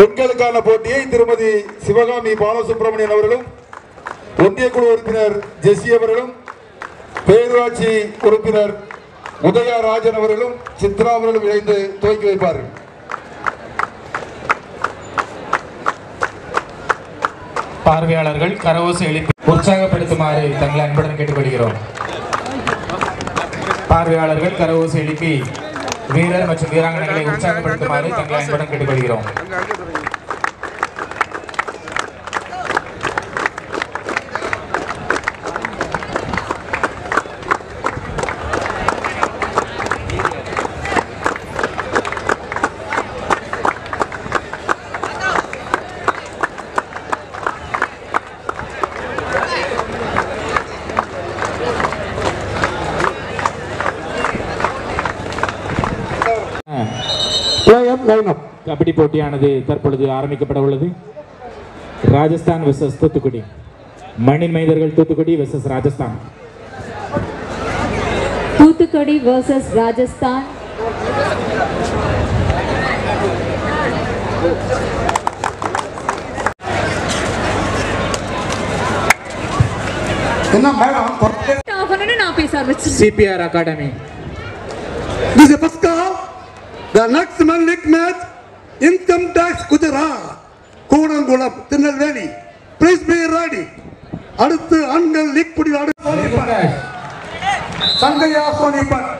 பெண்களுக்கான போட்டியை திருமதி சிவகாமி பாலசுப்ரமணியன் அவர்களும் ஒன்றிய குழு உறுப்பினர் ஜெசி அவர்களும் பேரூராட்சி உறுப்பினர் உதயா ராஜன் அவர்களும் சித்ரா அவர்களும் இணைந்து துவக்கி வைப்பார்கள் பார்வையாளர்கள் கரவோசை எழுப்பி உற்சாகப்படுத்துமாறு தங்களை அன்புடன் கேட்டுக்கொள்கிறோம் பார்வையாளர்கள் கரவோசை எழுப்பி வீரர் மற்றும் வீராங்கனைகளை உற்சாகப்படுத்துமாறு தங்களை அன்புடன் கேட்டுக்கொள்கிறோம் கபடி போட்டியானது தற்பொழுது ஆரம்பிக்கப்பட உள்ளது ராஜஸ்தான் வெர்சஸ் தூத்துக்குடி மண்ணின் மைந்தர்கள் தூத்துக்குடி வெர்சஸ் ராஜஸ்தான் தூத்துக்குடி வர்சஸ் ராஜஸ்தான் என்ன மேடம் ஆகணும்னு நான் பேச ஆரம்பிச்சு CPR academy This is Pascal. The next Malik match, Income Tax Gujarat, Koodankulam Tirunelveli Please be ready. அடுத்து ஆண்கள் லீக் புடி சங்கையா சோனிபட்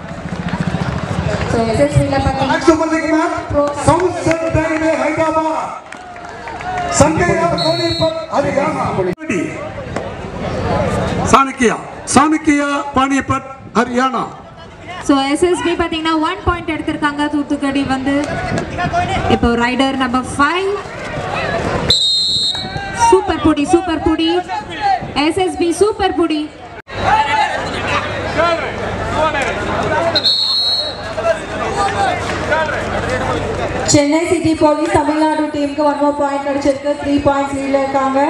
ஸோ எஸ்எஸ்பியில் பார்த்தீங்கன்னா Next Malik match, Sunset Railway Hyderabad. Sangaiya Sonipat Haryana Ready. Chanakya Chanakya Panipat Haryana so SSB பார்த்தீங்கன்னா ஒன் பாயிண்ட் எடுத்திருக்காங்க தூத்துக்குடி வந்து இப்போ ரைடர் நம்பர் ஃபைவ் சூப்பர் புடி super புடி எஸ்எஸ்பி சூப்பர் புடி சென்னை சிட்டி போலீஸ் தமிழ்நாடு டீமுக்கு ஒன் மோர் பாயிண்ட் கிடைச்சிருக்கு த்ரீ பாயிண்ட்ஸ் லீட்ல இருக்காங்க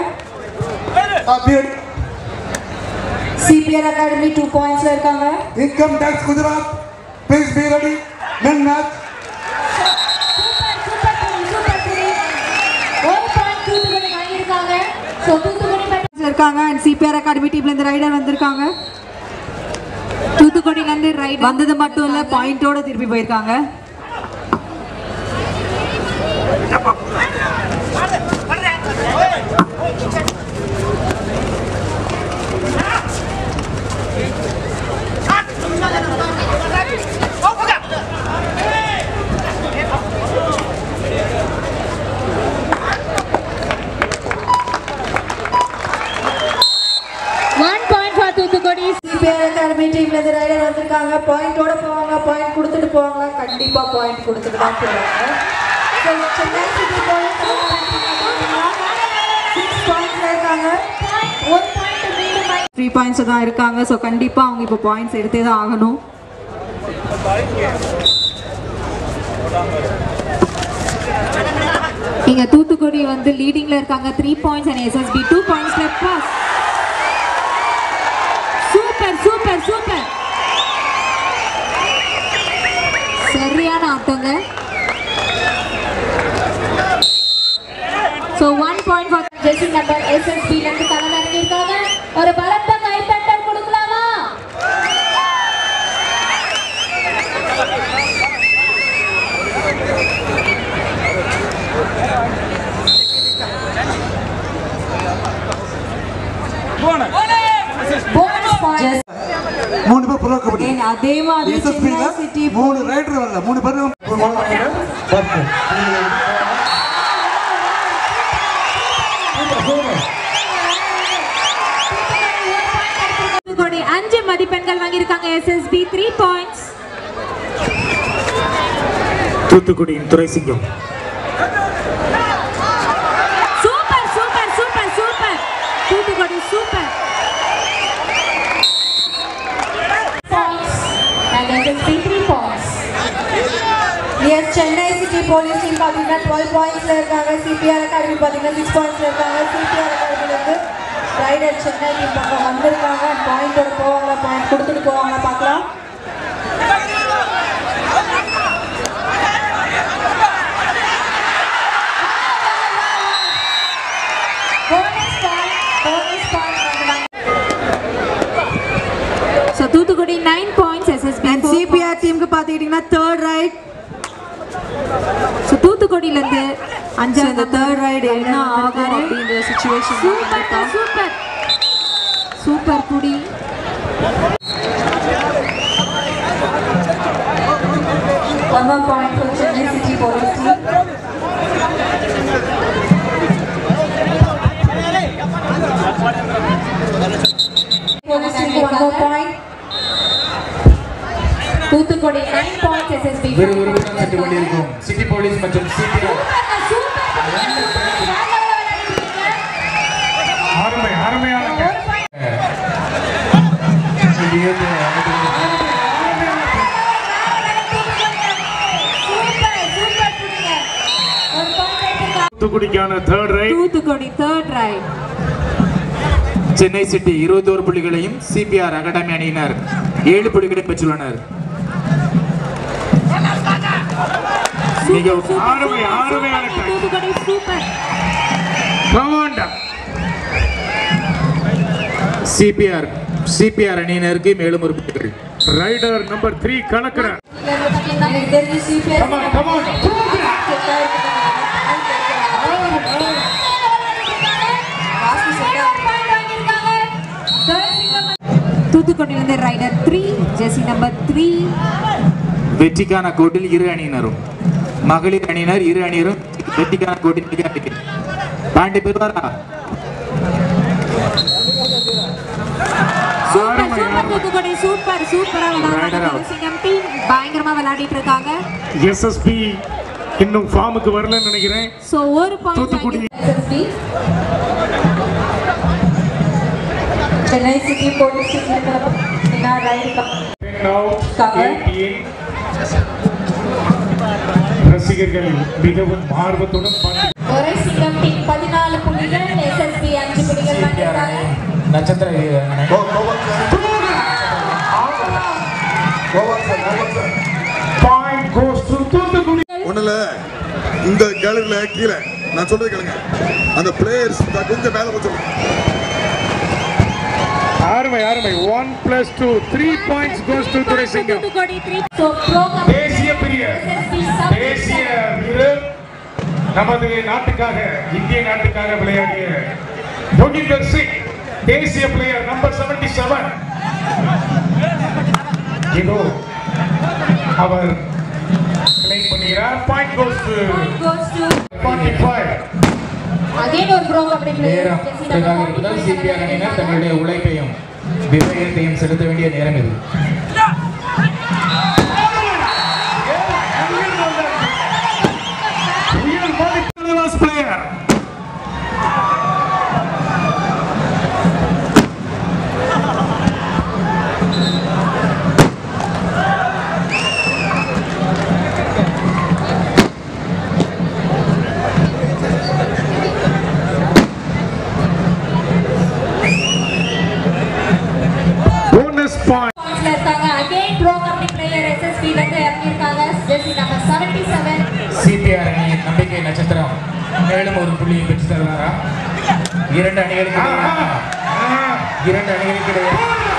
சிபிஆர் அகாடமி டூ பாயிண்ட்ஸ்ல இருக்காங்க income tax Gujarat please be ready men match super super புடி சூப்பர் புடி ஒரு பாயிண்ட் தூத்துக்குடி வாங்கியிருக்காங்க ஸோ தூத்துக்குடி பேட்டர்ஸ்ல இருக்காங்க அண்ட் சிபிஆர் அகாடமி டீம்ல இருந்து ரைடர் வந்திருக்காங்க தூத்துக்குடியில இருந்து ரைடர் வந்தது மட்டும் இல்ல பாயிண்டோட திருப்பி போயிருக்காங்க one point for Thoothukudi CPR academy டீம்ல இருந்து ரைடர் வந்திருக்காங்க பாயிண்டோட போவாங்க பாயிண்ட் கொடுத்துட்டு போவாங்க கண்டிப்பா பாயிண்ட் கொடுத்துட்டு தான் போவாங்க So, Chennai city police six பாயிண்ட்ஸ்ல இருக்காங்க ஒரு பாயிண்ட் மீண்டும் த்ரீ பாயிண்ட்ஸ் தான் இருக்காங்க ஸோ கண்டிப்பா அவங்க இப்போ பாயிண்ட்ஸ் எடுத்தே தான் ஆகணும் இங்க தூத்துக்குடி வந்து லீடிங்ல இருக்காங்க three points and SSB two பாயிண்ட்ஸ்ல பாஸ் சூப்பர் சூப்பர் சூப்பர் சரியான ஆட்டங்க so one point for jersey number எஸ்எஸ்பில இருந்து களமிறங்கி இருக்காங்க ஒரு பலத்த கைத்தட்டல் கொடுக்கலாமா போனஸ் பாயிண்ட் மூணு பேர் ப்ரோ கபடி And அதே மாதிரி SSB ல சென்னை சிட்டி மூணு ரைடர் வரல மூணு பேரும் தூத்துக்குடி அஞ்சு மதிப்பெண்கள் வாங்கியிருக்காங்க எஸ்எஸ்பி த்ரீ பாயிண்ட்ஸ் தூத்துக்குடியின் Duraisingam super super super super Thoothukudi super and SSB three points. Yes, Chennai city police team பார்த்தீங்கன்னா டுவெல் பாயிண்ட்ஸ்ல இருக்காங்க சிபிஆர் அகாடமி பார்த்தீங்கன்னா சிக்ஸ் பாயிண்ட்ஸ்ல இருக்காங்க சிபிஆர் அகாடமிலேருந்து ரைடர் சென்னை டீம் பக்கம் வந்திருக்காங்க பாயிண்டோட போவாங்களா பாயிண்ட் கொடுத்துட்டு போவாங்களா பார்க்கலாம் பார்த்துக்கிட்டிங்கன்னா தேர்ட் ரைட் ஸோ தூத்துக்குடியிலேருந்து இந்த அஞ்சாவது தேர்ட் ரைடு என்ன ஆகும் அப்படின்ற சுச்சுவேஷன் சூப்பர் சூப்பர் சூப்பர் புடி One more point for Chennai City Police team. Police team, one more point. Thoothukudi nine points SSB விறுவிறுப்புடன் சென்று கொண்டிருக்கும் சிட்டி போலீஸ் மற்றும் சிபிஆர் அருமை அருமையான தூத்துக்குடிக்கான third raid Thoothukudi third raid Chennai city இருபத்தோரு புள்ளிகளையும் சிபிஆர் அகாடமி அணியினர் ஏழு புள்ளிகளை பெற்றுள்ளனர் மிகவும் அருமை அருமையான try. Thoothukudi super commander CPR CPR அணியினருக்கு மேலும் ஒரு புள்ளிகள் ரைடர் நம்பர் த்ரீ கணக்குற எனக்கு தெரிஞ்சு CPR Come on, come on. Vasu சொல்ல தூத்துக்குடியிலிருந்து rider three jersey number three வெற்றிக்கான கோட்டில் இரு அணியினரும் மகளிர் அணியினர் இரு அணியரும் வெற்றிக்கான கோட்டில் மிக அடிக்கை பாண்டி பெறுவாரா சூப்பர் சூப்பர் தூத்துக்குடி சூப்பர் சூப்பரா Rider விளையாடுறாங்க out. சிங்கம் டீம் பயங்கரமா விளையாடிட்டு இருக்காங்க எஸ்எஸ்பி இன்னும் ஃபார்முக்கு வரலன்னு நினைக்கிறேன் சோ ஒரு Thoothukudi point SSB. Chennai city police என்ன ரைடு Cover. ரசிகர்கள் மிகவும் ஆர்வத்துடன் பார்த்து ஒரே சிங்கம் டீம் பதினாலு புள்ளிகள் எஸ்எஸ்பி அஞ்சு புள்ளிகள் சிபிஆர் பண்ணிருக்காங்க அணி நட்சத்திர வீரர் அணி. பாயிண்ட் கோஸ் டு தூத்துக்குடி ஒண்ணுல இந்த கேலரியில கீழே நான் சொல்றது கேளுங்க அந்த பிளேயர்ஸ் கொஞ்சம் மேல கொஞ்சம் அருமை அருமை one plus two three points goes to Duraisingam Thoothukudi three so program தேசிய பிரியர் தேசிய வீரர் நமது நாட்டுக்காக இந்திய நாட்டுக்காக விளையாடிய யோகிந்தர் சிங் தேசிய பிளேயர் நம்பர் 77 செவன் இதோ அவர் கிளைம் பண்ணுகிறார் point goes to goes to 45 again ஒரு ப்ரோ கபடி பிளேயர் நேரம் இதற்காக இருப்பதால் சிபிஆர் அணியினர் தங்களுடைய உழைப்பையும் விவரத்தையும் செலுத்த வேண்டிய நேரம் இது Real Madrid player. Bonus point. பாயிண்ட்ஸ்ல இருக்காங்க again pro kabaddi player SSB ல இருந்து இறங்கியிருக்காங்க ஜெர்சி நம்பர் 77 சிபிஆர் அணியின் நம்பிக்கை நட்சத்திரம் மேலும் ஒரு புள்ளியை பெற்று தருவாரா இரண்டு அணிகளுக்கு இடையே- இரண்டு அணிகளுக்கு இடையே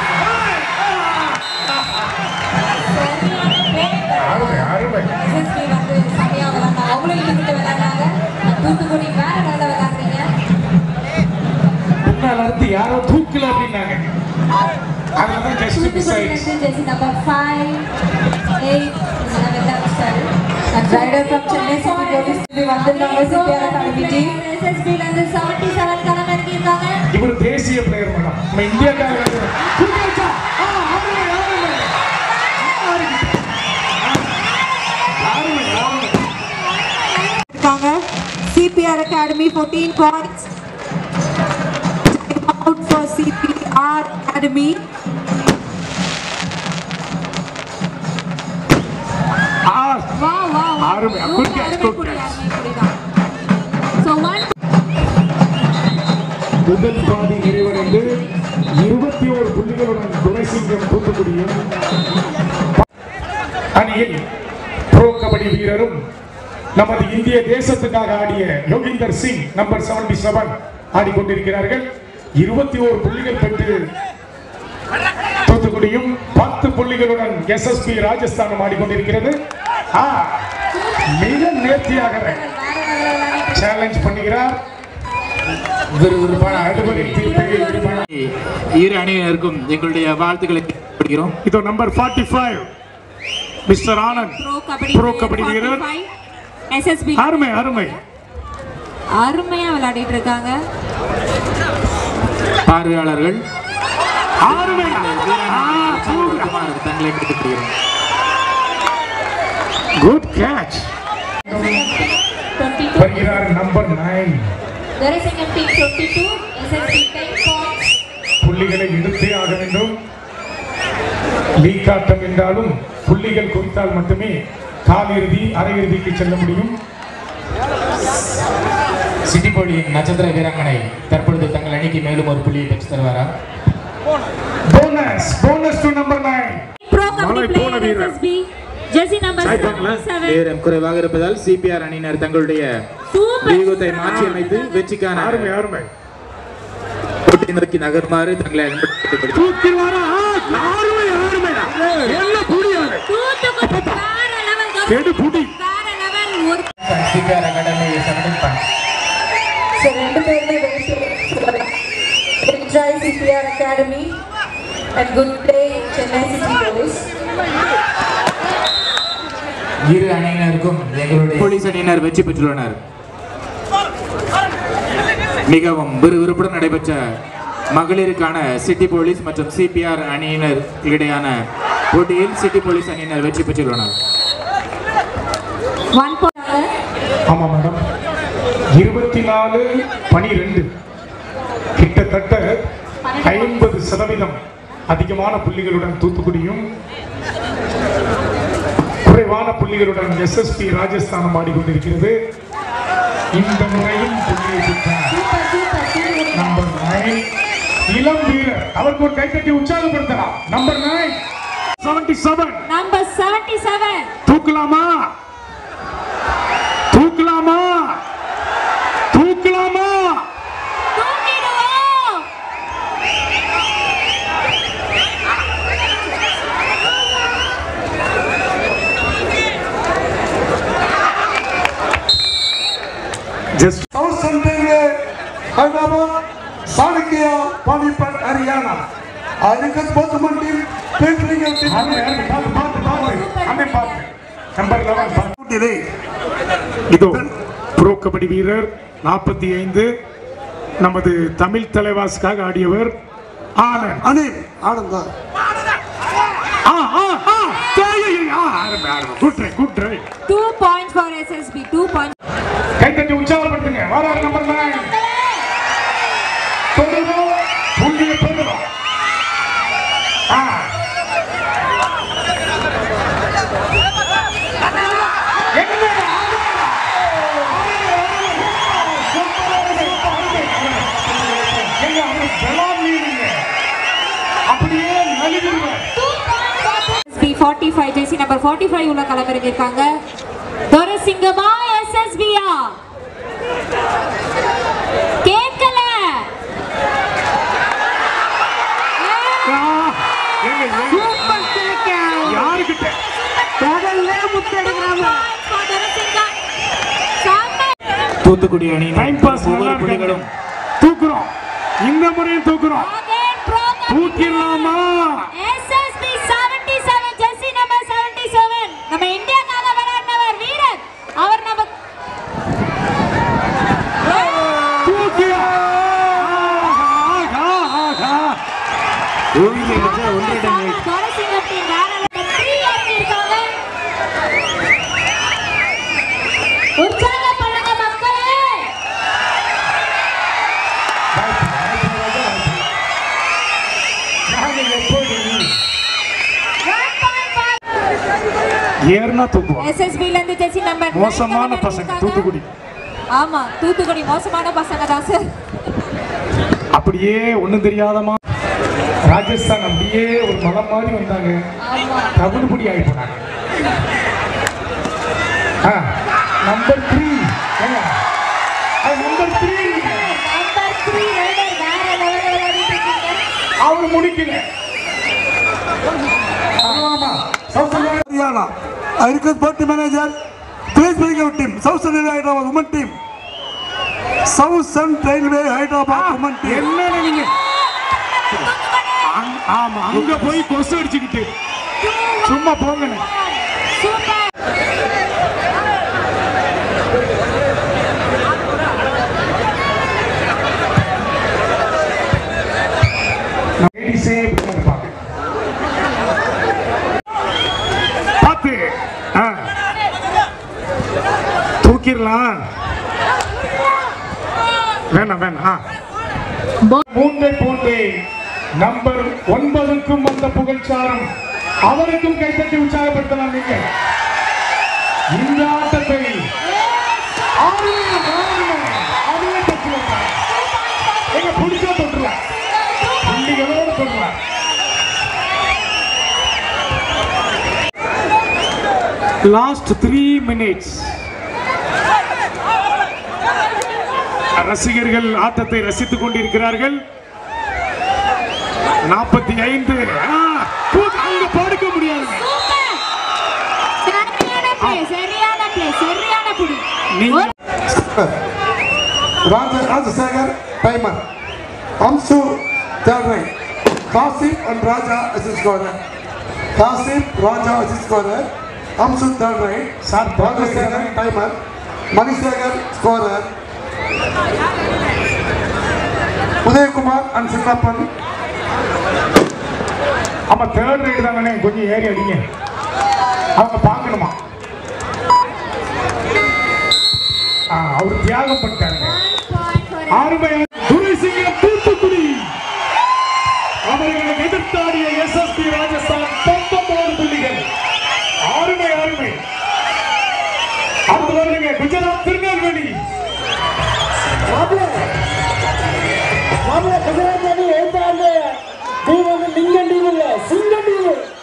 அருமை அருமை எஸ்எஸ்பி வந்து சரியா விளையாண்டாங்க அவங்களும் இழுத்துட்டு விளையாடுறாங்க தூத்துக்குடி வேற லெவலில் விளையாடுறீங்க பின்னால் இருந்து யாரோ தூக்கல அப்படின்னாங்க அதனால ஜஸ்ட் மிஸ் ஆயிடுச்சு தூத்துக்குடியிலிருந்து ஜெர்சி நம்பர் 5 8 இதெல்லாம் வெளில வச்சிட்டாரு rider from Chennai city police இது வந்திருந்தாங்க சிபிஆர் அகாடமி டீம் எஸ்எஸ்பி ல இருந்து 77 களம் இறங்கியிருக்காங்க இவர் தேசிய பிளேயர் மேடம் நம்ம இந்தியாக்காக இருக்காங்க CPR academy 14 points out for CPR academy வா வா அருமை. Good catch, good catch. So one முதல் பாதி நிறைவடைந்து இருபத்தி ஓரு புள்ளிகளுடன் துரைசிங்கம் தூத்துக்குடியும் அணியில் ப்ரோ கபடி வீரரும் நமது இந்திய தேசத்துக்காக ஆடிய யோகிந்தர் சிங் நம்பர் 77 செவன் ஆடிக்கொண்டிருக்கிறார்கள் இருபத்தி ஓரு புள்ளிகள் பெற்று தூத்துக்குடியும் பத்து புள்ளிகளுடன் எஸ்எஸ்பி ராஜஸ்தானும் ஆடிக்கொண்டிருக்கிறது ஆ, மிக நேர்த்தியாக சேலஞ்ச் பண்ணுகிறார் விறுவிறுப்பான அடுபடி தீர்ப்பை விரும்பினார். இரு அணியினருக்கும் எங்களுடைய வாழ்த்துக்களை தெரிவிக்கிறோம் இதோ number 45 mister Anand pro kabaddi pro kabaddi வீரர் எஸ்எஸ்பி அருமை அருமை அருமையா விளையாடிட்டு இருக்காங்க பார்வையாளர்கள் அருமை ஆ, சூப்பர். தங்களை கேட்டுக்கொள்கிறோம் குட் கேட்ச் 22. வருகிறார் number nine Dharasingam team 22, SSB 10 points. புள்ளிகளை எடுத்தே ஆக வேண்டும் லீக் ஆட்டம் என்றாலும் புள்ளிகள் குறித்தால் மட்டுமே காலிறுதி அரையிறுதிக்கு செல்ல முடியும் சிட்டி போலியின் நட்சத்திர வீராங்கனை தற்பொழுது தங்கள் அணிக்கு மேலும் ஒரு புள்ளியை பெற்று தருவாரா bonus bonus to number nine pro மலை கபடி போன பிளேயர் வீரர். SSP Jersey number சாய்ப்பாங்களா? 7 நேரம் குறைவாக இருப்பதால் சிபிஆர் அணியினர் தங்களுடைய சூப்பர் வியூகத்தை மாற்றி அமைத்து வெற்றிக்கான அருமை அருமை போட்டி நோக்கி நகருமாறு தங்களை அன்புடன் கேட்டுக்கொள்கிறோம். தூக்கி வரா அருமை அருமை என்ன புடியாது தூத்துக்குடி வேற லெவல் கெடு புடி வேற லெவல் ஒரு CPR academy seventeen point So, ரெண்டு பேருமே வெற்றி Enjoy CPR Academy and good play Chennai City Police. இரு அணியினருக்கும் எங்களுடைய போலீஸ் அணியினர் வெற்றி பெற்றுள்ளனர் மிகவும் விறுவிறுப்புடன் நடைபெற்ற மகளிருக்கான சிட்டி போலீஸ் மற்றும் சிபிஆர் அணியினர் இடையான போட்டியில் சிட்டி போலீஸ் அணியினர் வெற்றி பெற்றுள்ளனர் ஒன் பாயிண்ட் ஆமா மேடம் இருபத்தி நாலு பனிரெண்டு கிட்டத்தட்ட ஐம்பது சதவீதம் அதிகமான புள்ளிகளுடன் தூத்துக்குடியும் குறைவான புள்ளிகளுடன் எஸ்எஸ்பி ராஜஸ்தானம் ஆடிக்கொண்டிருக்கிறது இந்த முறையும் புள்ளியை பெற்றார் Super, super, super. Number nine இளம் வீரர் அவருக்கு ஒரு கைத்தட்டி உற்சாகப்படுத்தலாம் number nine seventy seven number 77 தூக்கலாமா தூக்கலாமா தூக்கலாமா தூக்கிடுவோம் ஜஸ்ட் साउथ सेंट्रल में हैदराबाद साणकिया पानीपत हरियाणा आदिकत बहुत मंडी पेंटिंग பார்த்து பார்த்து பார்த்து அண்ணன் பார்த்து நம்பர் லெவன் பார்த்து இதோ ப்ரோ கபடி வீரர் நாற்பத்தி ஐந்து நமது தமிழ் தலைவாசுக்காக ஆடியவர் ஆனந்த் अनिल आनंद ஆ ஆ ஆ தேயை, ஆ ஆரம்பி ஆரம்பி good try good try 2 points for SSB 2 points கைத்தட்டி உற்சாகப்படுத்துங்க வராரு நம்பர் நைன் தொடரும் புள்ளியை பெறுறோம் ஆ. என்ன? எங்க அவர் பெலாம் நீங்க அப்படியே நலிவுங்க SSB 45 ஜெர்சி நம்பர் 45 உள்ள களமிறங்கி இருக்காங்க துரசிங்கமா எஸ்எஸ்பியா கேட்கல ஆ, எங்க, எங்க? சூப்பர் கேட்க யாருக்கிட்ட கடல்லே முத்தெடுக்கிறாங்க தூத்துக்குடி அணியினர் டைம் பாஸ் நல்லா ஒவ்வொரு இருக்காங்க. புள்ளிகளும் தூக்குறோம் இந்த முறையும் தூக்குறோம் தூக்கிடலாமா SSB 77 ஜெர்சி நம்பர் 77 நம்ம இந்தியாக்காக விளையாடினவர் வீரர் அவர் நம்ம தூக்கி ஆஹா, ஆஹா. ஓவிய பெற்ற ஒன்றிடம் துரசிங்கம் டீம் வேற level. Three இறங்கி இருக்காங்க உற்சாகம் பண்ணுங்க மக்களே நாங்க எப்படி One point for ஏறினா தூக்குவோம் SSB ல இருந்து ஜெர்சி நம்பர் nine மோசமான களமிறங்கி பசங்க இருக்காங்க. தூத்துக்குடி ஆமா தூத்துக்குடி மோசமான பசங்க தான் சார் அப்படியே ஒண்ணும் தெரியாதமா ராஜஸ்தான் அப்படியே ஒரு மலம் மாதிரி வந்தாங்க தகுடுபடி ஆகி போனாங்க number three number three number three rider வேற லெவலில் விளையாடிட்டு இருக்கீங்க அவர் முடிக்கல South Central Haryana. I request party manager, please bring your team. South Central Hyderabad women team. South Central Railway Hyderabad women team. என்னன்னு நீங்க அங்க- ஆமா அங்க போய் கொசு அடிச்சுக்கிட்டு சும்மா போங்கண்ணே லேடிஸே பின்னாடி பாக்கு. பாத்து ஆ. தூக்கிடலாம் வேணாம் வேணாம் ஆ. மூன்றை போன்றே நம்பர் ஒன்பதுக்கும் வந்த புகழ்ச்சாரம் அவருக்கும் கைத்தட்டி உற்சாகப்படுத்தலாம் நீங்க இந்த ஆட்டத்தை ஆளுங்க, ஆளுங்க, அவங்களே தட்டி வைப்பாங்க. எங்க பிடிச்சா தொட்டுலாம் புள்ளிகளோடு தொட்டுலாம் லாஸ்ட் த்ரீ மினிட்ஸ் ரசிகர்கள் ஆட்டத்தை ரசித்துக் கொண்டிருக்கிறார்கள் நாற்பத்தி ஐந்து அங்க படுக்க முடியாது சரியான play, சரியான play, சரியான புடி. நீங்க Raja Rajasekhar, timer. Amsu, third right. Kasim and Raja assist scorer. Kasim, Raja assist scorer. Amsu, third right. Sir, third right. Rajasekhar, timer. Manisekhar, scorer. Udayakumar and Singapan. ஆமா தேர்ட் ரைட் தானே கொஞ்சம் ஏறி அடிங்க அவங்க பார்க்கணுமா ஆ, அவர் தியாகம் பண்ணிட்டாருங்க One point for அருமையான துரைசிங்கம் தூத்துக்குடி அவர்களை எதிர்த்தாடிய எஸ்எஸ்பி ராஜஸ்தான் பத்தொன்பது புள்ளிகள் அருமை அருமை அடுத்து வருங்க குஜராத் திருநெல்வேலி மாப்பிள்ள குஜராத் அணி எழுத்தாண்டு டீம் வந்து லிங்கன் டீம் இல்ல சிங்கம் டீம்